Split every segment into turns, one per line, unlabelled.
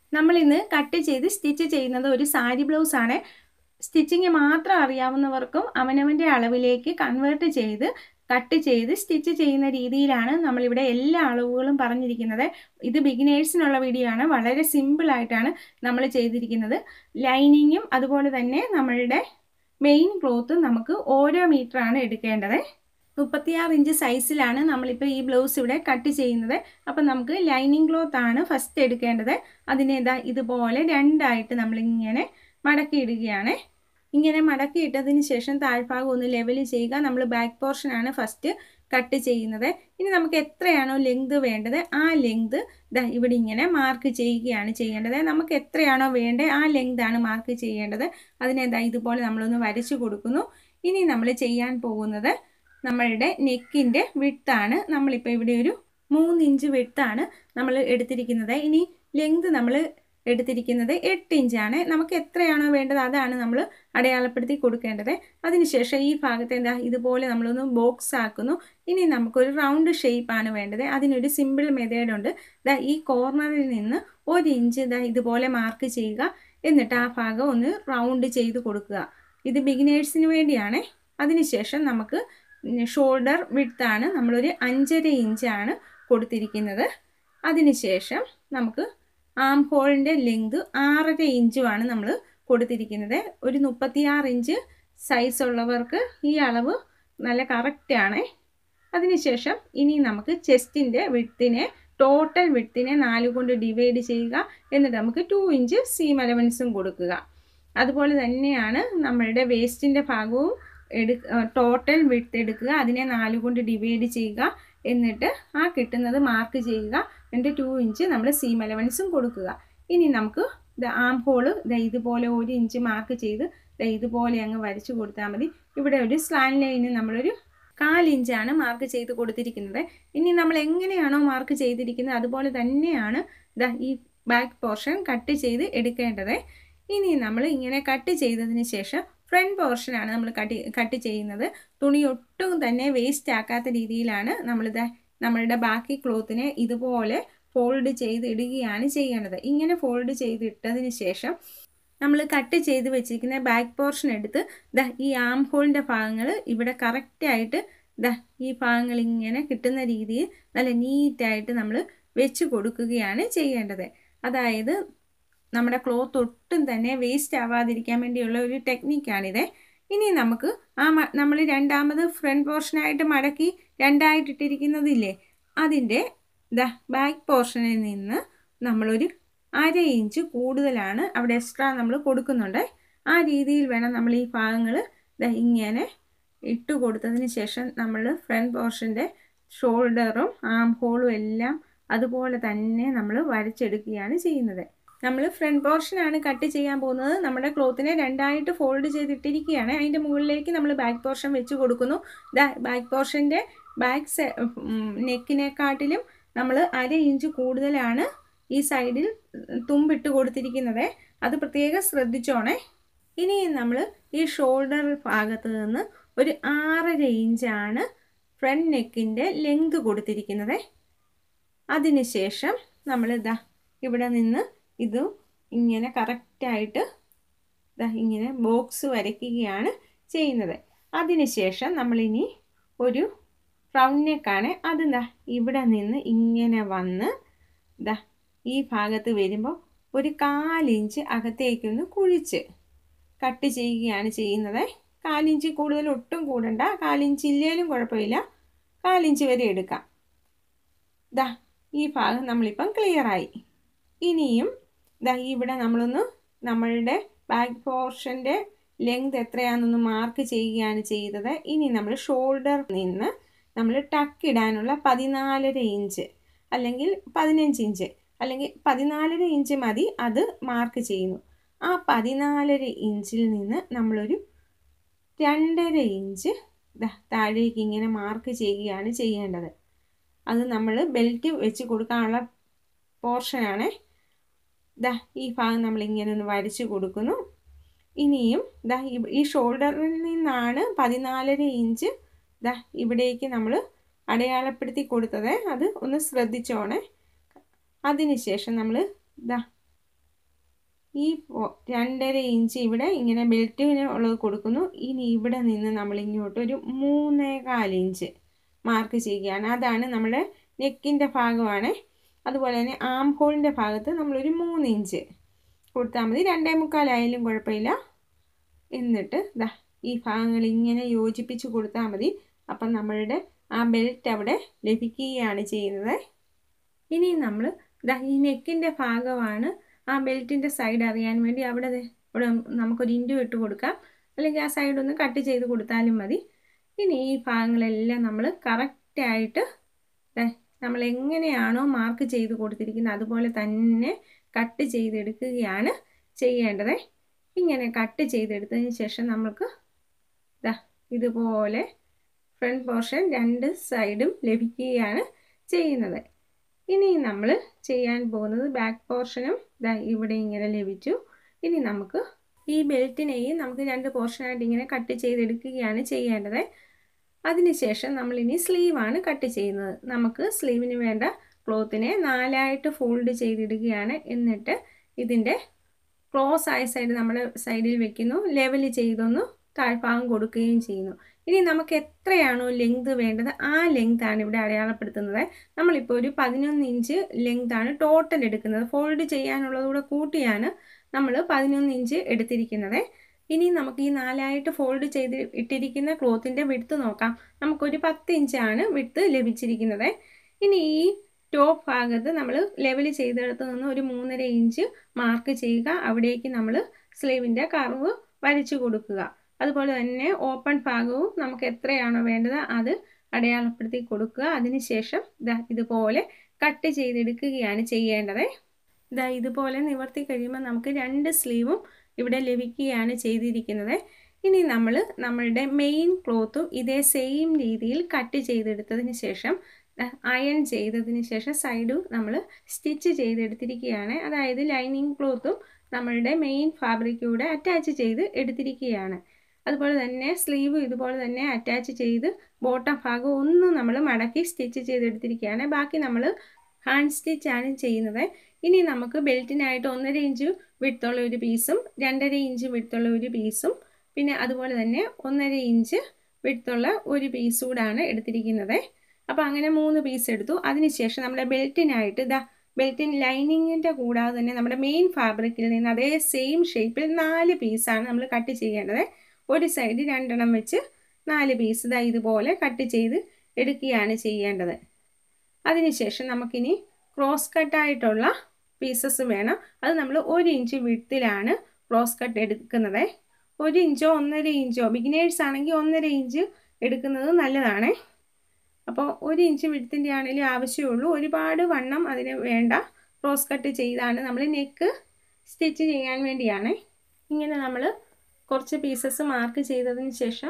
നമ്മളിന്ന് കട്ട് ചെയ്ത് സ്റ്റിച്ച് ചെയ്യുന്നത് ഒരു സാരി ബ്ലൗസ് ആണ് സ്റ്റിച്ചിങ് മാത്രം അറിയാവുന്നവർക്കും അവനവൻ്റെ അളവിലേക്ക് കൺവേർട്ട് ചെയ്ത് കട്ട് ചെയ്ത് സ്റ്റിച്ച് ചെയ്യുന്ന രീതിയിലാണ് നമ്മളിവിടെ എല്ലാ അളവുകളും പറഞ്ഞിരിക്കുന്നത് ഇത് ബിഗിനേഴ്സിനുള്ള വീഡിയോ ആണ് വളരെ സിമ്പിൾ ആയിട്ടാണ് നമ്മൾ ചെയ്തിരിക്കുന്നത് ലൈനിങ്ങും അതുപോലെ തന്നെ നമ്മളുടെ മെയിൻ ക്ലോത്ത് നമുക്ക് ഓരോ മീറ്ററാണ് എടുക്കേണ്ടത് മുപ്പത്തിയാറ് ഇഞ്ച് സൈസിലാണ് നമ്മളിപ്പോൾ ഈ ബ്ലൗസ് ഇവിടെ കട്ട് ചെയ്യുന്നത് അപ്പം നമുക്ക് ലൈനിങ് ക്ലോത്ത് ആണ് ഫസ്റ്റ് എടുക്കേണ്ടത് അതിനെ ഇതാ ഇതുപോലെ രണ്ടായിട്ട് നമ്മളിങ്ങനെ മടക്കിയിടുകയാണ് ഇങ്ങനെ മടക്കിയിട്ടതിന് ശേഷം താഴ്ഭാഗം ഒന്ന് ലെവൽ ചെയ്യുക നമ്മൾ ബാക്ക് പോർഷനാണ് ഫസ്റ്റ് കട്ട് ചെയ്യുന്നത് ഇനി നമുക്ക് എത്രയാണോ ലെങ്ത് വേണ്ടത് ആ ലെങ്ത് ഇവിടെ ഇങ്ങനെ മാർക്ക് ചെയ്യുകയാണ് ചെയ്യേണ്ടത് നമുക്ക് എത്രയാണോ വേണ്ടത് ആ ലെങ്ത് ആണ് മാർക്ക് ചെയ്യേണ്ടത് അതിനെന്താ ഇതുപോലെ നമ്മളൊന്ന് വരച്ചു കൊടുക്കുന്നു ഇനി നമ്മൾ ചെയ്യാൻ പോകുന്നത് നമ്മളുടെ നെക്കിൻ്റെ വിട്ടാണ് നമ്മളിപ്പോൾ ഇവിടെ ഒരു മൂന്ന് ഇഞ്ച് വിട്ടാണ് നമ്മൾ എടുത്തിരിക്കുന്നത് ഇനി ലെങ്ത് നമ്മൾ എടുത്തിരിക്കുന്നത് എട്ട് ഇഞ്ചാണ് നമുക്ക് എത്രയാണോ വേണ്ടത് അതാണ് നമ്മൾ അടയാളപ്പെടുത്തി കൊടുക്കേണ്ടത് അതിനുശേഷം ഈ ഭാഗത്ത് എന്താ ഇതുപോലെ നമ്മളൊന്ന് ബോക്സ് ആക്കുന്നു ഇനി നമുക്കൊരു റൗണ്ട് ഷേപ്പാണ് വേണ്ടത് അതിനൊരു സിമ്പിൾ മെത്തേഡ് ഉണ്ട് ദാ ഈ കോർണറിൽ നിന്ന് ഒരു ഇഞ്ച് ഇതാ ഇതുപോലെ മാർക്ക് ചെയ്യുക എന്നിട്ട് ആ ഭാഗം ഒന്ന് റൗണ്ട് ചെയ്ത് കൊടുക്കുക ഇത് ബിഗിനേഴ്സിന് വേണ്ടിയാണ് അതിനുശേഷം നമുക്ക് ഷോൾഡർ വിട്താണ് നമ്മളൊരു അഞ്ചര ഇഞ്ചാണ് കൊടുത്തിരിക്കുന്നത് അതിനുശേഷം നമുക്ക് ആം ഹോളിൻ്റെ ലെങ്ത് ആറര ഇഞ്ചുമാണ് നമ്മൾ കൊടുത്തിരിക്കുന്നത് ഒരു മുപ്പത്തിയാറ് ഇഞ്ച് സൈസ് ഉള്ളവർക്ക് ഈ അളവ് നല്ല കറക്റ്റാണ് അതിനുശേഷം ഇനി നമുക്ക് ചെസ്റ്റിൻ്റെ വിട്ടിനെ ടോട്ടൽ വിട്ടിനെ നാല് കൊണ്ട് ഡിവൈഡ് ചെയ്യുക എന്നിട്ട് നമുക്ക് ടു ഇഞ്ച് സീം അലവൻസും കൊടുക്കുക അതുപോലെ തന്നെയാണ് നമ്മളുടെ വേസ്റ്റിൻ്റെ ഭാഗവും എടു ടോട്ടൽ വിട്ട് എടുക്കുക അതിനെ നാല് കൊണ്ട് ഡിവൈഡ് ചെയ്യുക എന്നിട്ട് ആ കിട്ടുന്നത് മാർക്ക് ചെയ്യുക എന്നിട്ട് ടു ഇഞ്ച് നമ്മൾ സീം അലവൻസും കൊടുക്കുക ഇനി നമുക്ക് ആം ഹോള് ഇതുപോലെ ഒരു ഇഞ്ച് മാർക്ക് ചെയ്ത് ഇതുപോലെ അങ്ങ് വരച്ചു കൊടുത്താൽ മതി ഇവിടെ ഒരു സ്ലാൻ ലൈന് നമ്മളൊരു കാലിഞ്ചാണ് മാർക്ക് ചെയ്ത് കൊടുത്തിരിക്കുന്നത് ഇനി നമ്മൾ എങ്ങനെയാണോ മാർക്ക് ചെയ്തിരിക്കുന്നത് അതുപോലെ തന്നെയാണ് ഈ ബാക്ക് പോർഷൻ കട്ട് ചെയ്ത് എടുക്കേണ്ടത് ഇനി നമ്മൾ ഇങ്ങനെ കട്ട് ചെയ്തതിന് ശേഷം ഫ്രണ്ട് പോർഷനാണ് നമ്മൾ കട്ട് കട്ട് ചെയ്യുന്നത് തുണി ഒട്ടും തന്നെ വേസ്റ്റ് ആക്കാത്ത രീതിയിലാണ് നമ്മളിത് നമ്മളുടെ ബാക്കി ക്ലോത്തിനെ ഇതുപോലെ ഫോൾഡ് ചെയ്ത് ഇടുകയാണ് ചെയ്യേണ്ടത് ഇങ്ങനെ ഫോൾഡ് ചെയ്തിട്ടതിന് ശേഷം നമ്മൾ കട്ട് ചെയ്ത് വെച്ചിരിക്കുന്ന ബാക്ക് പോർഷൻ എടുത്ത് ദാ ഈ ആം ഹോളിൻ്റെ ഭാഗങ്ങൾ ഇവിടെ കറക്റ്റായിട്ട് ദാ ഈ ഭാഗങ്ങൾ ഇങ്ങനെ കിട്ടുന്ന രീതിയിൽ നല്ല നീറ്റായിട്ട് നമ്മൾ വെച്ച് കൊടുക്കുകയാണ് ചെയ്യേണ്ടത് അതായത് നമ്മുടെ ക്ലോത്ത് ഒട്ടും തന്നെ വേസ്റ്റ് ആവാതിരിക്കാൻ വേണ്ടിയുള്ള ഒരു ടെക്നിക്കാണിത് ഇനി നമുക്ക് ആ നമ്മൾ രണ്ടാമത് ഫ്രണ്ട് പോർഷനായിട്ട് മടക്കി രണ്ടായിട്ട് ഇട്ടിരിക്കുന്നതില്ലേ അതിൻ്റെ ദ ബാക്ക് പോർഷനിൽ നിന്ന് നമ്മളൊരു അര ഇഞ്ച് കൂടുതലാണ് അവിടെ എക്സ്ട്രാ നമ്മൾ കൊടുക്കുന്നുണ്ട് ആ രീതിയിൽ വേണം നമ്മൾ ഈ ഭാഗങ്ങൾ ഇങ്ങനെ ഇട്ട് കൊടുത്തതിന് ശേഷം നമ്മൾ ഫ്രണ്ട് പോർഷൻ്റെ ഷോൾഡറും ആം ഹോളും എല്ലാം അതുപോലെ തന്നെ നമ്മൾ വരച്ചെടുക്കുകയാണ് ചെയ്യുന്നത് നമ്മൾ ഫ്രണ്ട് പോർഷനാണ് കട്ട് ചെയ്യാൻ പോകുന്നത് നമ്മുടെ ക്ലോത്തിനെ രണ്ടായിട്ട് ഫോൾഡ് ചെയ്തിട്ടിരിക്കുകയാണ് അതിൻ്റെ മുകളിലേക്ക് നമ്മൾ ബാക്ക് പോർഷൻ വെച്ച് കൊടുക്കുന്നു ബാക്ക് പോർഷൻ്റെ ബാക്ക് നെക്കിനെക്കാട്ടിലും നമ്മൾ അര ഇഞ്ച് കൂടുതലാണ് ഈ സൈഡിൽ തുമ്പിട്ട് കൊടുത്തിരിക്കുന്നത് അത് പ്രത്യേകം ശ്രദ്ധിച്ചോണേ ഇനി നമ്മൾ ഈ ഷോൾഡർ ഭാഗത്ത് നിന്ന് ഒരു ആറര ഇഞ്ചാണ് ഫ്രണ്ട് നെക്കിൻ്റെ ലെങ്ത് കൊടുത്തിരിക്കുന്നത് അതിനുശേഷം നമ്മൾ ഇതാ ഇവിടെ നിന്ന് ഇത് ഇങ്ങനെ കറക്റ്റായിട്ട് ഇങ്ങനെ ബോക്സ് വരയ്ക്കുകയാണ് ചെയ്യുന്നത് അതിനുശേഷം നമ്മളിനി ഒരു റൗണ്ട് നെക്കാണ് അതെന്താ ഇവിടെ നിന്ന് ഇങ്ങനെ വന്ന് ഇതാ ഈ ഭാഗത്ത് വരുമ്പോൾ ഒരു കാലിഞ്ച് അകത്തേക്കൊന്ന് കുഴിച്ച് കട്ട് ചെയ്യുകയാണ് ചെയ്യുന്നത് കാലിഞ്ച് കൂടുതൽ ഒട്ടും കൂടണ്ട കാലിഞ്ച് ഇല്ലേലും കുഴപ്പമില്ല കാലിഞ്ച് വരെ എടുക്കാം ദാ ഈ ഭാഗം നമ്മളിപ്പം ക്ലിയറായി ഇനിയും ദാ ഇവിടെ നമ്മളൊന്ന് നമ്മളുടെ ബാക്ക് പോർഷൻ്റെ ലെങ്ത് എത്രയാണെന്നൊന്ന് മാർക്ക് ചെയ്യുകയാണ് ചെയ്തത് ഇനി നമ്മൾ ഷോൾഡർ നിന്ന് നമ്മൾ ടക്ക് ഇടാനുള്ള പതിനാലര ഇഞ്ച് അല്ലെങ്കിൽ പതിനഞ്ച് ഇഞ്ച് അല്ലെങ്കിൽ പതിനാലര ഇഞ്ച് മതി അത് മാർക്ക് ചെയ്യുന്നു ആ പതിനാലര ഇഞ്ചിൽ നിന്ന് നമ്മളൊരു രണ്ടര ഇഞ്ച് താഴേക്ക് ഇങ്ങനെ മാർക്ക് ചെയ്യുകയാണ് ചെയ്യേണ്ടത് അത് നമ്മൾ ബെൽറ്റ് വെച്ച് കൊടുക്കാനുള്ള പോർഷനാണ് ദാ ഈ ഭാഗം നമ്മളിങ്ങനെ ഒന്ന് വരച്ച് കൊടുക്കുന്നു ഇനിയും ദാ ഈ ഷോൾഡറിൽ നിന്നാണ് പതിനാലര ഇഞ്ച് ദാ ഇവിടേക്ക് നമ്മൾ അടയാളപ്പെടുത്തി കൊടുത്തത് അത് ഒന്ന് ശ്രദ്ധിച്ചോണേ അതിനുശേഷം നമ്മൾ ദാ ഈ രണ്ടര ഇഞ്ച് ഇവിടെ ഇങ്ങനെ ബെൽറ്റിന് ഉള്ളത് കൊടുക്കുന്നു ഇനി ഇവിടെ നിന്ന് നമ്മൾ ഇങ്ങോട്ട് ഒരു മൂന്നേകാൽ ഇഞ്ച് മാർക്ക് ചെയ്യുകയാണ് അതാണ് നമ്മുടെ നെക്കിൻ്റെ ഭാഗമാണ് അതുപോലെ തന്നെ ആം ഹോളിൻ്റെ ഭാഗത്ത് നമ്മളൊരു മൂന്ന് ഇഞ്ച് കൊടുത്താൽ മതി രണ്ടേ മുക്കാലായാലും കുഴപ്പമില്ല എന്നിട്ട് ദാ ഈ ഭാഗങ്ങൾ ഇങ്ങനെ യോജിപ്പിച്ച് കൊടുത്താൽ മതി അപ്പം നമ്മളുടെ ആ ബെൽറ്റ് അവിടെ ലഭിക്കുകയാണ് ചെയ്യുന്നത് ഇനി നമ്മൾ ദാ ഈ നെക്കിൻ്റെ ഭാഗമാണ് ആ ബെൽറ്റിൻ്റെ സൈഡ് അറിയാൻ വേണ്ടി അവിടെ ഇവിടെ നമുക്കൊരു ഇൻറ്റു ഇട്ട് കൊടുക്കാം അല്ലെങ്കിൽ ആ സൈഡ് ഒന്ന് കട്ട് ചെയ്ത് കൊടുത്താലും മതി ഇനി ഈ ഭാഗങ്ങളെല്ലാം നമ്മൾ കറക്റ്റായിട്ട് നമ്മൾ എങ്ങനെയാണോ മാർക്ക് ചെയ്ത് കൊടുത്തിരിക്കുന്നത് അതുപോലെ തന്നെ കട്ട് ചെയ്തെടുക്കുകയാണ് ചെയ്യേണ്ടത് ഇങ്ങനെ കട്ട് ചെയ്തെടുത്തതിന് ശേഷം നമുക്ക് ദാ ഇതുപോലെ ഫ്രണ്ട് പോർഷൻ രണ്ട് സൈഡും ലഭിക്കുകയാണ് ചെയ്യുന്നത് ഇനി നമ്മൾ ചെയ്യാൻ പോകുന്നത് ബാക്ക് പോർഷനും ദാ ഇവിടെ ഇങ്ങനെ ലഭിച്ചു ഇനി നമുക്ക് ഈ ബെൽറ്റിനെയും നമുക്ക് രണ്ട് പോർഷനായിട്ട് ഇങ്ങനെ കട്ട് ചെയ്തെടുക്കുകയാണ് ചെയ്യേണ്ടത് അതിനുശേഷം നമ്മൾ ഇനി സ്ലീവാണ് കട്ട് ചെയ്യുന്നത് നമുക്ക് സ്ലീവിന് വേണ്ട ക്ലോത്തിനെ നാലായിട്ട് ഫോൾഡ് ചെയ്തിടുകയാണ് എന്നിട്ട് ഇതിൻ്റെ ക്ലോസ് ആയ സൈഡ് നമ്മുടെ സൈഡിൽ വെക്കുന്നു ലെവൽ ചെയ്തൊന്ന് താഴ്ഭാഗം കൊടുക്കുകയും ചെയ്യുന്നു ഇനി നമുക്ക് എത്രയാണോ ലെങ്ത് വേണ്ടത് ആ ലെങ്ത് ആണ് ഇവിടെ അടയാളപ്പെടുത്തുന്നത് നമ്മളിപ്പോൾ ഒരു പതിനൊന്ന് ഇഞ്ച് ലെങ്ത് ആണ് ടോട്ടൽ എടുക്കുന്നത് ഫോൾഡ് ചെയ്യാനുള്ളത് കൂടെ കൂട്ടിയാണ് നമ്മൾ പതിനൊന്ന് ഇഞ്ച് എടുത്തിരിക്കുന്നത് ഇനി നമുക്ക് ഈ നാലായിട്ട് ഫോൾഡ് ചെയ്ത് ഇട്ടിരിക്കുന്ന ക്ലോത്തിൻ്റെ വിടുത്ത് നോക്കാം നമുക്കൊരു പത്ത് ഇഞ്ചാണ് വിടുത്ത് ലഭിച്ചിരിക്കുന്നത് ഇനി ഈ ടോപ്പ് ഭാഗത്ത് നമ്മൾ ലെവൽ ചെയ്തെടുത്ത് നിന്ന് ഒരു മൂന്നര ഇഞ്ച് മാർക്ക് ചെയ്യുക അവിടേക്ക് നമ്മൾ സ്ലീവിൻ്റെ കർവ് വരച്ചു കൊടുക്കുക അതുപോലെ തന്നെ ഓപ്പൺ ഭാഗവും നമുക്ക് എത്രയാണോ വേണ്ടത് അത് അടയാളപ്പെടുത്തി കൊടുക്കുക അതിനുശേഷം ഇതാ ഇതുപോലെ കട്ട് ചെയ്തെടുക്കുകയാണ് ചെയ്യേണ്ടത് ഇതാ ഇതുപോലെ നിവർത്തി കഴിയുമ്പോൾ നമുക്ക് രണ്ട് സ്ലീവും ഇവിടെ ലഭിക്കുകയാണ് ചെയ്തിരിക്കുന്നത് ഇനി നമ്മൾ നമ്മളുടെ മെയിൻ ക്ലോത്തും ഇതേ സെയിം രീതിയിൽ കട്ട് ചെയ്തെടുത്തതിന് ശേഷം അയൺ ചെയ്തതിന് ശേഷം സൈഡും നമ്മൾ സ്റ്റിച്ച് ചെയ്തെടുത്തിരിക്കുകയാണ് അതായത് ലൈനിങ് ക്ലോത്തും നമ്മളുടെ മെയിൻ ഫാബ്രിക്കൂടെ അറ്റാച്ച് ചെയ്ത് എടുത്തിരിക്കുകയാണ് അതുപോലെ തന്നെ സ്ലീവ് ഇതുപോലെ തന്നെ അറ്റാച്ച് ചെയ്ത് ബോട്ടം ഭാഗം ഒന്ന് നമ്മൾ മടക്കി സ്റ്റിച്ച് ചെയ്തെടുത്തിരിക്കുകയാണ് ബാക്കി നമ്മൾ ഹാൻഡ് സ്റ്റിച്ചാണ് ചെയ്യുന്നത് ഇനി നമുക്ക് ബെൽറ്റിനായിട്ട് ഒന്നര ഇഞ്ച് വിടുത്തുള്ള ഒരു പീസും രണ്ടര ഇഞ്ച് വിടുത്തുള്ള ഒരു പീസും പിന്നെ അതുപോലെ തന്നെ ഒന്നര ഇഞ്ച് വിടുത്തുള്ള ഒരു പീസ് കൂടാണ് എടുത്തിരിക്കുന്നത് അപ്പോൾ അങ്ങനെ മൂന്ന് പീസ് എടുത്തു അതിനുശേഷം നമ്മുടെ ബെൽറ്റിനായിട്ട് ഇതാ ബെൽറ്റിൻ ലൈനിങ്ങിൻ്റെ കൂടാതെ തന്നെ നമ്മുടെ മെയിൻ ഫാബ്രിക്കിൽ നിന്ന് അതേ സെയിം ഷേപ്പിൽ നാല് പീസാണ് നമ്മൾ കട്ട് ചെയ്യേണ്ടത് ഒരു സൈഡ് രണ്ടെണ്ണം വെച്ച് നാല് പീസ് ഇതാ ഇതുപോലെ കട്ട് ചെയ്ത് എടുക്കുകയാണ് ചെയ്യേണ്ടത് അതിനുശേഷം നമുക്കിനി ക്രോസ് കട്ടായിട്ടുള്ള പീസസ് വേണം അത് നമ്മൾ ഒരു ഇഞ്ച് വിട്ടിലാണ് ക്രോസ് കട്ട് എടുക്കുന്നത് ഒരു ഇഞ്ചോ ഒന്നര ഇഞ്ചോ ബിഗിനേഴ്സ് ആണെങ്കിൽ ഒന്നര ഇഞ്ച് എടുക്കുന്നത് നല്ലതാണ് അപ്പോൾ ഒരു ഇഞ്ച് വിടുത്തിൻ്റെ ആണെങ്കിലും ആവശ്യമുള്ളൂ ഒരുപാട് വണ്ണം അതിന് വേണ്ട ക്രോസ് കട്ട് ചെയ്താണ് നമ്മൾ നെക്ക് സ്റ്റിച്ച് ചെയ്യാൻ വേണ്ടിയാണ് ഇങ്ങനെ നമ്മൾ കുറച്ച് പീസസ് മാർക്ക് ചെയ്തതിന് ശേഷം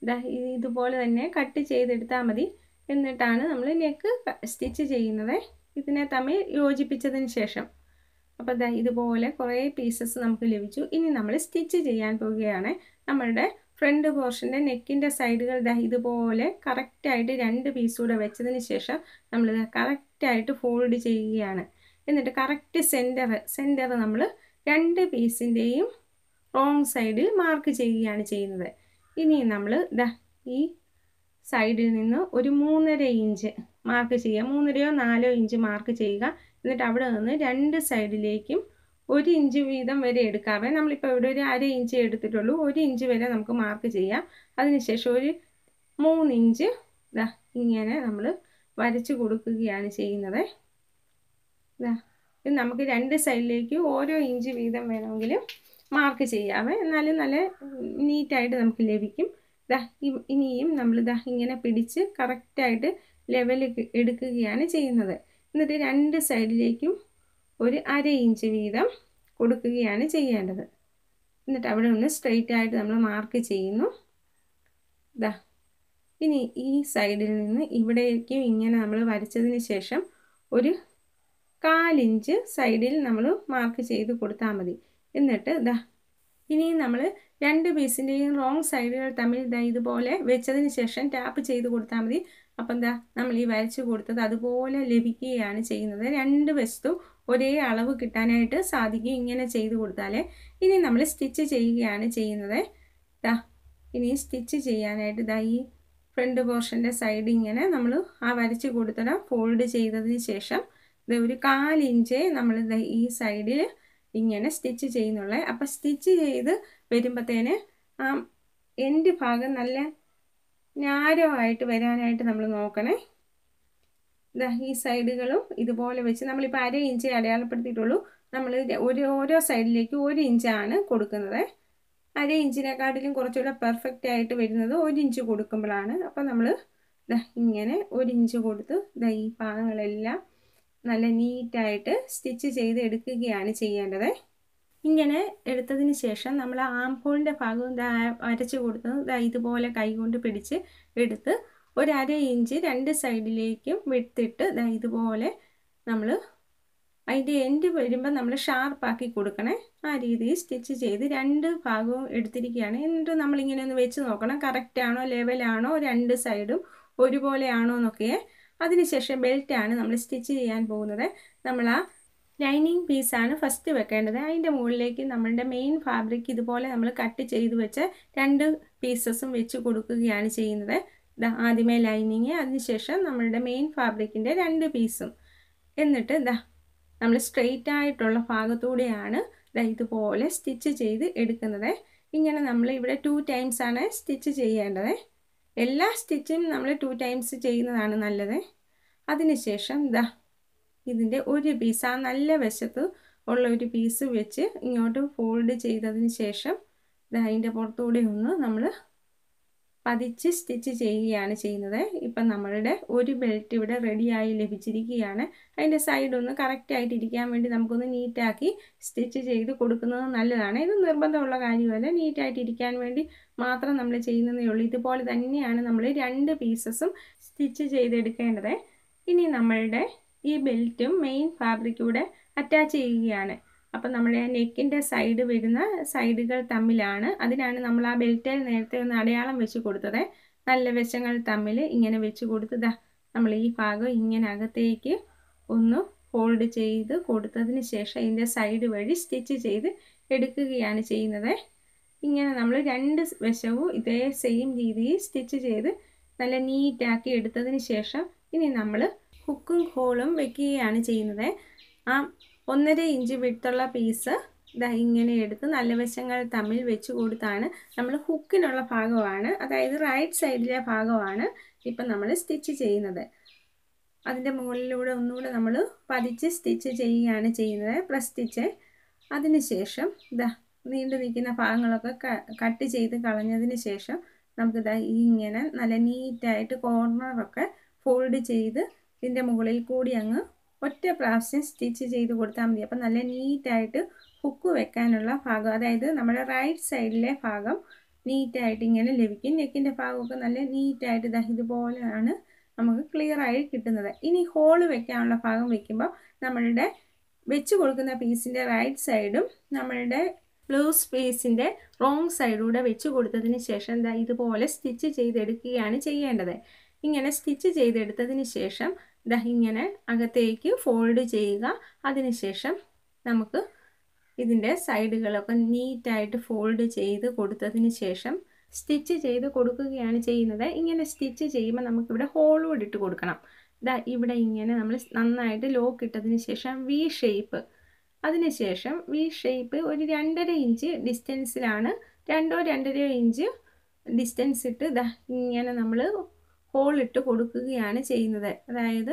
ഇതുപോലെ തന്നെ കട്ട് ചെയ്തെടുത്താൽ മതി എന്നിട്ടാണ് നമ്മൾ നെക്ക് സ്റ്റിച്ച് ചെയ്യുന്നത് ഇതിനെ തമ്മിൽ യോജിപ്പിച്ചതിന് ശേഷം അപ്പോൾ ദാ ഇതുപോലെ കുറേ പീസസ് നമുക്ക് ലഭിച്ചു ഇനി നമ്മൾ സ്റ്റിച്ച് ചെയ്യാൻ പോവുകയാണ് നമ്മളുടെ ഫ്രണ്ട് പോർഷൻ്റെ നെക്കിൻ്റെ സൈഡുകൾ ദാ ഇതുപോലെ കറക്റ്റായിട്ട് രണ്ട് പീസ് കൂടെ വെച്ചതിന് ശേഷം നമ്മൾ കറക്റ്റായിട്ട് ഫോൾഡ് ചെയ്യുകയാണ് എന്നിട്ട് കറക്റ്റ് സെൻറ്റർ സെൻറ്റർ നമ്മൾ രണ്ട് പീസിൻ്റെയും റോങ് സൈഡിൽ മാർക്ക് ചെയ്യുകയാണ് ചെയ്യുന്നത് ഇനി നമ്മൾ ദാ ഈ സൈഡിൽ നിന്ന് ഒരു മൂന്നര ഇഞ്ച് മാർക്ക് ചെയ്യുക മൂന്നരയോ നാലോ ഇഞ്ച് മാർക്ക് ചെയ്യുക എന്നിട്ട് അവിടെ നിന്ന് രണ്ട് സൈഡിലേക്കും ഒരു ഇഞ്ച് വീതം വരെ എടുക്കാവേ നമ്മളിപ്പോൾ ഇവിടെ ഒരു അര ഇഞ്ച് എടുത്തിട്ടുള്ളൂ ഒരു ഇഞ്ച് വരെ നമുക്ക് മാർക്ക് ചെയ്യാം അതിനുശേഷം ഒരു മൂന്ന് ഇഞ്ച് ഇതാ ഇങ്ങനെ നമ്മൾ വരച്ച് കൊടുക്കുകയാണ് ചെയ്യുന്നത് ഇതാ ഇത് നമുക്ക് രണ്ട് സൈഡിലേക്ക് ഓരോ ഇഞ്ച് വീതം വേണമെങ്കിൽ മാർക്ക് ചെയ്യാവേ എന്നാലും നല്ല നീറ്റായിട്ട് നമുക്ക് ലഭിക്കും ദാ ഇനിയും നമ്മൾ ദാ ഇങ്ങനെ പിടിച്ച് കറക്റ്റായിട്ട് ലെവൽ എടുക്കുകയാണ് ചെയ്യുന്നത് എന്നിട്ട് രണ്ട് സൈഡിലേക്കും ഒരു അര ഇഞ്ച് വീതം കൊടുക്കുകയാണ് ചെയ്യേണ്ടത് എന്നിട്ട് അവിടെ ഒന്ന് സ്ട്രെയിറ്റ് ആയിട്ട് നമ്മൾ മാർക്ക് ചെയ്യുന്നു ദാ ഇനി ഈ സൈഡിൽ നിന്ന് ഇവിടേക്കും ഇങ്ങനെ നമ്മൾ വരച്ചതിന് ശേഷം ഒരു കാലിഞ്ച് സൈഡിൽ നമ്മൾ മാർക്ക് ചെയ്ത് കൊടുത്താൽ മതി എന്നിട്ട് ദാ ഇനി നമ്മൾ രണ്ട് പീസിൻ്റെയും റോങ് സൈഡുകൾ തമ്മിൽ ഇതാ ഇതുപോലെ വെച്ചതിന് ശേഷം ടാപ്പ് ചെയ്ത് കൊടുത്താൽ മതി അപ്പം എന്താ നമ്മൾ ഈ വരച്ച് കൊടുത്തത് അതുപോലെ ലഭിക്കുകയാണ് ചെയ്യുന്നത് രണ്ട് വശത്തും ഒരേ അളവ് കിട്ടാനായിട്ട് സാധിക്കും ഇങ്ങനെ ചെയ്ത് കൊടുത്താൽ ഇനി നമ്മൾ സ്റ്റിച്ച് ചെയ്യുകയാണ് ചെയ്യുന്നത് ദാ ഇനി സ്റ്റിച്ച് ചെയ്യാനായിട്ട് ദാ ഈ ഫ്രണ്ട് പോർഷൻ്റെ സൈഡ് ഇങ്ങനെ നമ്മൾ ആ വരച്ച് കൊടുത്തിടം ഫോൾഡ് ചെയ്തതിന് ശേഷം ഇത് ഒരു കാലിഞ്ച് നമ്മൾ ഈ സൈഡിൽ ഇങ്ങനെ സ്റ്റിച്ച് ചെയ്യുന്നുള്ളത് അപ്പം സ്റ്റിച്ച് ചെയ്ത് വരുമ്പോഴത്തേന് ആ എൻഡ് ഭാഗം നല്ല ഞാരോ ആയിട്ട് വരാനായിട്ട് നമ്മൾ നോക്കണേ ഇതാ ഈ സൈഡുകളും ഇതുപോലെ വെച്ച് നമ്മളിപ്പോൾ അര ഇഞ്ച് അടയാളപ്പെടുത്തിയിട്ടുള്ളൂ നമ്മൾ ഒരു ഓരോ സൈഡിലേക്ക് ഒരു ഇഞ്ചാണ് കൊടുക്കുന്നത് അര ഇഞ്ചിനെക്കാട്ടിലും കുറച്ചുകൂടെ പെർഫെക്റ്റ് ആയിട്ട് വരുന്നത് ഒരു ഇഞ്ച് കൊടുക്കുമ്പോഴാണ് അപ്പോൾ നമ്മൾ ഇതാ ഇങ്ങനെ ഒരു ഇഞ്ച് കൊടുത്ത് ഇതാ ഈ ഭാഗങ്ങളെല്ലാം നല്ല നീറ്റായിട്ട് സ്റ്റിച്ച് ചെയ്ത് എടുക്കുകയാണ് ചെയ്യേണ്ടത് ഇങ്ങനെ എടുത്തതിന് ശേഷം നമ്മൾ ആം ഹോളിൻ്റെ ഭാഗം ഇതാ വരച്ച് കൊടുത്ത് ഇതാ ഇതുപോലെ കൈകൊണ്ട് പിടിച്ച് എടുത്ത് ഒരു അര ഇഞ്ച് രണ്ട് സൈഡിലേക്കും വിട്ടിട്ട് ഇതാ ഇതുപോലെ നമ്മൾ അതിൻ്റെ എൻഡ് വരുമ്പോൾ നമ്മൾ ഷാർപ്പാക്കി കൊടുക്കണേ ആ രീതിയിൽ സ്റ്റിച്ച് ചെയ്ത് രണ്ട് ഭാഗവും എടുത്തിരിക്കുകയാണ് എന്നിട്ട് നമ്മളിങ്ങനെ ഒന്ന് വെച്ച് നോക്കണം കറക്റ്റാണോ ലെവലാണോ രണ്ട് സൈഡും ഒരുപോലെയാണോ എന്നൊക്കെ അതിനുശേഷം ബെൽറ്റാണ് നമ്മൾ സ്റ്റിച്ച് ചെയ്യാൻ പോകുന്നത് നമ്മൾ ആ ലൈനിങ് പീസാണ് ഫസ്റ്റ് വെക്കേണ്ടത് അതിൻ്റെ മുകളിലേക്ക് നമ്മളുടെ മെയിൻ ഫാബ്രിക് ഇതുപോലെ നമ്മൾ കട്ട് ചെയ്ത് വെച്ച് രണ്ട് പീസസും വെച്ച് കൊടുക്കുകയാണ് ചെയ്യുന്നത് ആദ്യമേ ലൈനിങ് അതിനുശേഷം നമ്മളുടെ മെയിൻ ഫാബ്രിക്കിൻ്റെ രണ്ട് പീസും എന്നിട്ട് ഇതാ നമ്മൾ സ്ട്രെയിറ്റ് ആയിട്ടുള്ള ഭാഗത്തൂടെയാണ് ഇതാ ഇതുപോലെ സ്റ്റിച്ച് ചെയ്ത് എടുക്കുന്നത് ഇങ്ങനെ നമ്മൾ ഇവിടെ ടു ടൈംസ് ആണ് സ്റ്റിച്ച് ചെയ്യേണ്ടത് എല്ലാ സ്റ്റിച്ചും നമ്മൾ ടു ടൈംസ് ചെയ്യുന്നതാണ് നല്ലത് അതിനുശേഷം ഇതാ ഇതിൻ്റെ ഒരു പീസ് ആ നല്ല വശത്ത് ഉള്ള ഒരു പീസ് വെച്ച് ഇങ്ങോട്ട് ഫോൾഡ് ചെയ്തതിന് ശേഷം ഇതാ അതിൻ്റെ പുറത്തൂടെ ഒന്ന് നമ്മൾ പതിച്ച് സ്റ്റിച്ച് ചെയ്യുകയാണ് ചെയ്യുന്നത് ഇപ്പം നമ്മളുടെ ഒരു ബെൽറ്റ് ഇവിടെ റെഡിയായി ലഭിച്ചിരിക്കുകയാണ് അതിൻ്റെ സൈഡ് ഒന്ന് കറക്റ്റായിട്ട് ഇരിക്കാൻ വേണ്ടി നമുക്കൊന്ന് നീറ്റാക്കി സ്റ്റിച്ച് ചെയ്ത് കൊടുക്കുന്നത് നല്ലതാണ് ഇത് നിർബന്ധമുള്ള കാര്യമല്ല നീറ്റായിട്ട് ഇരിക്കാൻ വേണ്ടി മാത്രം നമ്മൾ ചെയ്യുന്നതേ ഉള്ളൂ ഇതുപോലെ തന്നെയാണ് നമ്മൾ രണ്ട് പീസസും സ്റ്റിച്ച് ചെയ്തെടുക്കേണ്ടത് ഇനി നമ്മളുടെ ഈ ബെൽറ്റും മെയിൻ ഫാബ്രിക്കൂടെ അറ്റാച്ച് ചെയ്യുകയാണ് അപ്പം നമ്മുടെ നെക്കിൻ്റെ സൈഡ് വരുന്ന സൈഡുകൾ തമ്മിലാണ് അതിനാണ് നമ്മൾ ആ ബെൽറ്റിൽ നേരത്തെ ഒന്ന് അടയാളം വെച്ച് കൊടുത്തത് നല്ല വശങ്ങൾ തമ്മിൽ ഇങ്ങനെ വെച്ച് കൊടുത്തതാ നമ്മൾ ഈ ഭാഗം ഇങ്ങനെ അകത്തേക്ക് ഒന്ന് ഫോൾഡ് ചെയ്ത് കൊടുത്തതിന് ശേഷം ഇതിൻ്റെ സൈഡ് വഴി സ്റ്റിച്ച് ചെയ്ത് എടുക്കുകയാണ് ചെയ്യുന്നത് ഇങ്ങനെ നമ്മൾ രണ്ട് വശവും ഇതേ സെയിം രീതിയിൽ സ്റ്റിച്ച് ചെയ്ത് നല്ല നീറ്റാക്കി എടുത്തതിന് ശേഷം ഇനി നമ്മൾ ഹുക്കും ഹോളും വെക്കുകയാണ് ചെയ്യുന്നത് ആ ഒന്നര ഇഞ്ച് വിട്ടുള്ള പീസ് ഇതാ ഇങ്ങനെ എടുത്ത് നല്ല വശങ്ങൾ തമ്മിൽ വെച്ച് കൊടുത്താണ് നമ്മൾ ഹുക്കിനുള്ള ഭാഗമാണ് അതായത് റൈറ്റ് സൈഡിലെ ഭാഗമാണ് ഇപ്പം നമ്മൾ സ്റ്റിച്ച് ചെയ്യുന്നത് അതിൻ്റെ മുകളിലൂടെ ഒന്നുകൂടെ നമ്മൾ പതിച്ച് സ്റ്റിച്ച് ചെയ്യുകയാണ് ചെയ്യുന്നത് പ്ലസ് സ്റ്റിച്ച് അതിനുശേഷം ഇതാ നീണ്ടു നിൽക്കുന്ന ഭാഗങ്ങളൊക്കെ കട്ട് ചെയ്ത് കളഞ്ഞതിന് ശേഷം നമുക്കിതാ ഇങ്ങനെ നല്ല നീറ്റായിട്ട് കോർണറൊക്കെ ഫോൾഡ് ചെയ്ത് ഇതിൻ്റെ മുകളിൽ കൂടി അങ്ങ് ഒറ്റ പ്രാവശ്യം സ്റ്റിച്ച് ചെയ്ത് കൊടുത്താൽ മതി അപ്പം നല്ല നീറ്റായിട്ട് ഹുക്ക് വെക്കാനുള്ള ഭാഗം അതായത് നമ്മുടെ റൈറ്റ് സൈഡിലെ ഭാഗം നീറ്റായിട്ട് ഇങ്ങനെ ലഭിക്കും നെക്കിൻ്റെ ഭാഗമൊക്കെ നല്ല നീറ്റായിട്ട് ഇതാ ഇതുപോലെയാണ് നമുക്ക് ക്ലിയർ ആയി കിട്ടുന്നത് ഇനി ഹോള് വെക്കാനുള്ള ഭാഗം വെക്കുമ്പോൾ നമ്മളുടെ വെച്ച് കൊടുക്കുന്ന പീസിൻ്റെ റൈറ്റ് സൈഡും നമ്മളുടെ ബ്ലൗസ് പീസിൻ്റെ റോങ് സൈഡൂടെ വെച്ച് കൊടുത്തതിന് ശേഷം എന്താ ഇതുപോലെ സ്റ്റിച്ച് ചെയ്തെടുക്കുകയാണ് ചെയ്യേണ്ടത് ഇങ്ങനെ സ്റ്റിച്ച് ചെയ്തെടുത്തതിന് ശേഷം ദാ ഇങ്ങനെ അകത്തേക്ക് ഫോൾഡ് ചെയ്യുക അതിനുശേഷം നമുക്ക് ഇതിൻ്റെ സൈഡുകളൊക്കെ നീറ്റായിട്ട് ഫോൾഡ് ചെയ്ത് കൊടുത്തതിന് ശേഷം സ്റ്റിച്ച് ചെയ്ത് കൊടുക്കുകയാണ് ചെയ്യുന്നത് ഇങ്ങനെ സ്റ്റിച്ച് ചെയ്യുമ്പോൾ നമുക്കിവിടെ ഹോളോട് ഇട്ട് കൊടുക്കണം ദാ ഇവിടെ ഇങ്ങനെ നമ്മൾ നന്നായിട്ട് ലോക്ക് ഇട്ടതിന് ശേഷം വി ഷേപ്പ് അതിനുശേഷം വി ഷേപ്പ് ഒരു രണ്ടര ഇഞ്ച് ഡിസ്റ്റൻസിലാണ് രണ്ടോ രണ്ടര ഇഞ്ച് ഡിസ്റ്റൻസ് ഇട്ട് ദാ ഇങ്ങനെ നമ്മൾ ഹോളിട്ട് കൊടുക്കുകയാണ് ചെയ്യുന്നത് അതായത്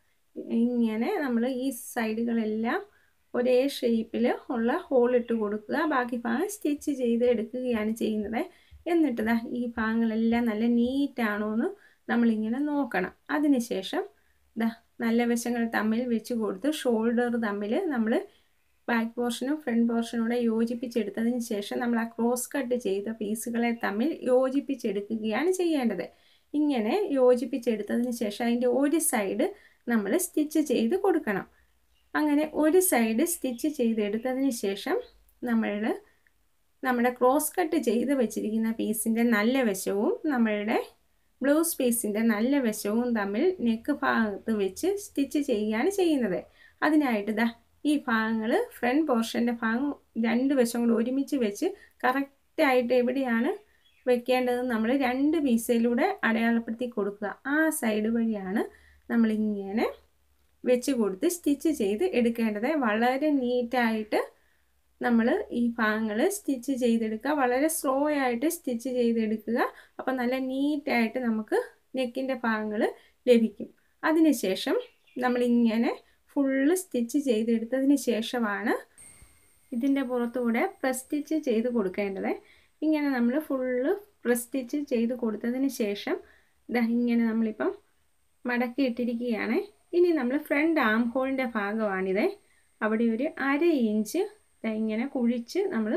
ഇങ്ങനെ നമ്മൾ ഈ സൈഡുകളെല്ലാം ഒരേ ഷേപ്പിൽ ഉള്ള ഹോളിട്ട് കൊടുക്കുക ബാക്കി ഭാഗം സ്റ്റിച്ച് ചെയ്ത് എടുക്കുകയാണ് ചെയ്യുന്നത് എന്നിട്ട് ദാ ഈ ഭാഗങ്ങളെല്ലാം നല്ല നീറ്റാണോ എന്ന് നമ്മളിങ്ങനെ നോക്കണം അതിനുശേഷം ദാ നല്ല വശങ്ങൾ തമ്മിൽ വെച്ച് കൊടുത്ത് ഷോൾഡർ തമ്മിൽ നമ്മൾ ബാക്ക് പോർഷനും ഫ്രണ്ട് പോർഷനും കൂടെ യോജിപ്പിച്ചെടുത്തതിന് ശേഷം നമ്മൾ ആ ക്രോസ് കട്ട് ചെയ്ത പീസുകളെ തമ്മിൽ യോജിപ്പിച്ചെടുക്കുകയാണ് ചെയ്യേണ്ടത് ഇങ്ങനെ യോജിപ്പിച്ചെടുത്തതിന് ശേഷം അതിൻ്റെ ഒരു സൈഡ് നമ്മൾ സ്റ്റിച്ച് ചെയ്ത് കൊടുക്കണം അങ്ങനെ ഒരു സൈഡ് സ്റ്റിച്ച് ചെയ്തെടുത്തതിന് ശേഷം നമ്മൾ നമ്മുടെ ക്രോസ് കട്ട് ചെയ്ത് വെച്ചിരിക്കുന്ന പീസിൻ്റെ നല്ല വശവും നമ്മളുടെ ബ്ലൗസ് പീസിൻ്റെ നല്ല വശവും തമ്മിൽ നെക്ക് ഭാഗത്ത് വെച്ച് സ്റ്റിച്ച് ചെയ്യുകയാണ് ചെയ്യുന്നത് അതിനായിട്ട് ദാ ഈ ഭാഗങ്ങൾ ഫ്രണ്ട് പോർഷൻ്റെ ഭാഗം രണ്ട് വശം കൂടി ഒരുമിച്ച് വെച്ച് കറക്റ്റായിട്ട് എവിടെയാണ് വെക്കേണ്ടത് നമ്മൾ രണ്ട് പീസയിലൂടെ അടയാളപ്പെടുത്തി കൊടുക്കുക ആ സൈഡ് വഴിയാണ് നമ്മളിങ്ങനെ വെച്ച് കൊടുത്ത് സ്റ്റിച്ച് ചെയ്ത് എടുക്കേണ്ടത് വളരെ നീറ്റായിട്ട് നമ്മൾ ഈ ഭാഗങ്ങൾ സ്റ്റിച്ച് ചെയ്തെടുക്കുക വളരെ സ്ലോ ആയിട്ട് സ്റ്റിച്ച് ചെയ്തെടുക്കുക അപ്പം നല്ല നീറ്റായിട്ട് നമുക്ക് നെക്കിൻ്റെ ഭാഗങ്ങൾ ലഭിക്കും അതിനുശേഷം നമ്മളിങ്ങനെ ഫുള്ള് സ്റ്റിച്ച് ചെയ്തെടുത്തതിന് ശേഷമാണ് ഇതിൻ്റെ പുറത്തുകൂടെ പ്രസ് സ്റ്റിച്ച് ചെയ്ത് കൊടുക്കേണ്ടത് ഇങ്ങനെ നമ്മൾ ഫുള്ള് പ്രസ് സ്റ്റിച്ച് ചെയ്ത് കൊടുത്തതിന് ശേഷം ഇതാ ഇങ്ങനെ നമ്മളിപ്പം മടക്കി ഇട്ടിരിക്കുകയാണ് ഇനി നമ്മൾ ഫ്രണ്ട് ആം ഹോളിൻ്റെ ഭാഗമാണിത് അവിടെ ഒരു അര ഇഞ്ച് ഇങ്ങനെ കുഴിച്ച് നമ്മൾ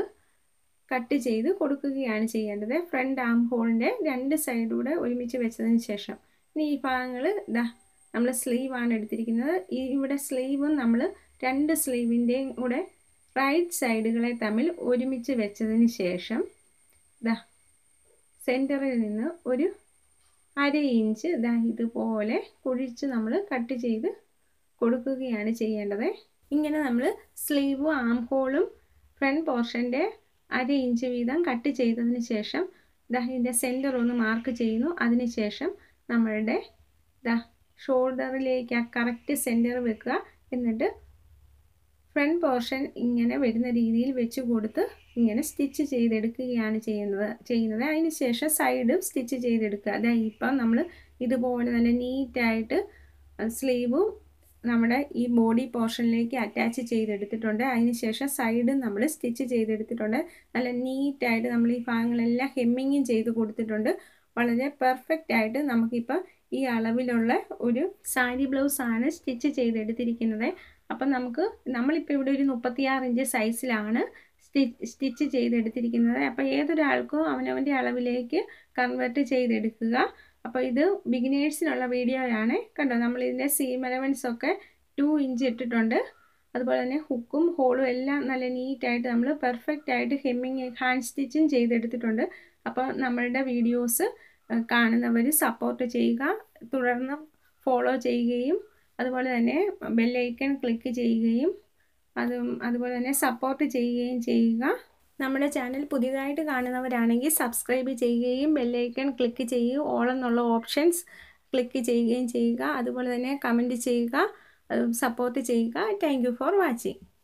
കട്ട് ചെയ്ത് കൊടുക്കുകയാണ് ചെയ്യേണ്ടത് ഫ്രണ്ട് ആം ഹോളിൻ്റെ രണ്ട് സൈഡൂടെ ഒരുമിച്ച് വെച്ചതിന് ശേഷം ഇനി ഈ ഭാഗങ്ങൾ ഇതാ നമ്മൾ സ്ലീവാണ് എടുത്തിരിക്കുന്നത് ഈ ഇവിടെ സ്ലീവും നമ്മൾ രണ്ട് സ്ലീവിൻ്റെയും കൂടെ റൈറ്റ് സൈഡുകളെ തമ്മിൽ ഒരുമിച്ച് വെച്ചതിന് ശേഷം ഇതാ സെൻറ്ററിൽ നിന്ന് ഒരു അര ഇഞ്ച് ഇതാ ഇതുപോലെ കുഴിച്ച് നമ്മൾ കട്ട് ചെയ്ത് കൊടുക്കുകയാണ് ചെയ്യേണ്ടത് ഇങ്ങനെ നമ്മൾ സ്ലീവും ആം ഹോളും ഫ്രണ്ട് പോർഷൻ്റെ അര ഇഞ്ച് വീതം കട്ട് ചെയ്തതിന് ശേഷം ദാ ഇതിൻ്റെ സെൻറ്റർ ഒന്ന് മാർക്ക് ചെയ്യുന്നു അതിന് ശേഷം നമ്മളുടെ ദാ ഷോൾഡറിലേക്ക് ആ കറക്റ്റ് സെൻറ്റർ വെക്കുക എന്നിട്ട് ഫ്രണ്ട് പോർഷൻ ഇങ്ങനെ വരുന്ന രീതിയിൽ വെച്ച് കൊടുത്ത് ഇങ്ങനെ സ്റ്റിച്ച് ചെയ്തെടുക്കുകയാണ് ചെയ്യുന്നത് ചെയ്യുന്നത് അതിന് ശേഷം സൈഡും സ്റ്റിച്ച് ചെയ്തെടുക്കുക അതായത് ഇപ്പം നമ്മൾ ഇതുപോലെ നല്ല നീറ്റായിട്ട് സ്ലീവും നമ്മുടെ ഈ ബോഡി പോർഷനിലേക്ക് അറ്റാച്ച് ചെയ്തെടുത്തിട്ടുണ്ട് അതിന് ശേഷം സൈഡും നമ്മൾ സ്റ്റിച്ച് ചെയ്തെടുത്തിട്ടുണ്ട് നല്ല നീറ്റായിട്ട് നമ്മൾ ഈ ഭാഗങ്ങളെല്ലാം ഹെമ്മിങ്ങും ചെയ്ത് കൊടുത്തിട്ടുണ്ട് വളരെ പെർഫെക്റ്റ് ആയിട്ട് നമുക്കിപ്പോൾ ഈ അളവിലുള്ള ഒരു സാരി ബ്ലൗസ് ആണ് സ്റ്റിച്ച് ചെയ്തെടുത്തിരിക്കുന്നത് അപ്പം നമുക്ക് നമ്മളിപ്പോൾ ഇവിടെ ഒരു മുപ്പത്തിയാറ് ഇഞ്ച് സൈസിലാണ് സ്റ്റിച്ച് ചെയ്തെടുത്തിരിക്കുന്നത് അപ്പോൾ ഏതൊരാൾക്കും അവനവൻ്റെ അളവിലേക്ക് കൺവേർട്ട് ചെയ്തെടുക്കുക അപ്പോൾ ഇത് ബിഗിനേഴ്സിനുള്ള വീഡിയോയാണ് കണ്ടോ നമ്മൾ ഇതിൻ്റെ സീം എലവൻസ് ഒക്കെ ടു ഇഞ്ച് ഇട്ടിട്ടുണ്ട് അതുപോലെ തന്നെ ഹുക്കും ഹോളും എല്ലാം നല്ല നീറ്റായിട്ട് നമ്മൾ പെർഫെക്റ്റ് ആയിട്ട് ഹെമ്മിങ് ഹാൻഡ് സ്റ്റിച്ചും ചെയ്തെടുത്തിട്ടുണ്ട് അപ്പോൾ നമ്മളുടെ വീഡിയോസ് കാണുന്നവർ സപ്പോർട്ട് ചെയ്യുക തുടർന്ന് ഫോളോ ചെയ്യുകയും അതുപോലെ തന്നെ ബെല്ലൈക്കൺ ക്ലിക്ക് ചെയ്യുകയും അതും അതുപോലെ തന്നെ സപ്പോർട്ട് ചെയ്യുകയും ചെയ്യുക നമ്മുടെ ചാനൽ പുതിയതായിട്ട് കാണുന്നവരാണെങ്കിൽ സബ്സ്ക്രൈബ് ചെയ്യുകയും ബെല്ലൈക്കൺ ക്ലിക്ക് ചെയ്യുകയും ഓൾ എന്നുള്ള ഓപ്ഷൻസ് ക്ലിക്ക് ചെയ്യുകയും ചെയ്യുക അതുപോലെ തന്നെ കമൻറ്റ് ചെയ്യുക സപ്പോർട്ട് ചെയ്യുക താങ്ക് ഫോർ വാച്ചിങ്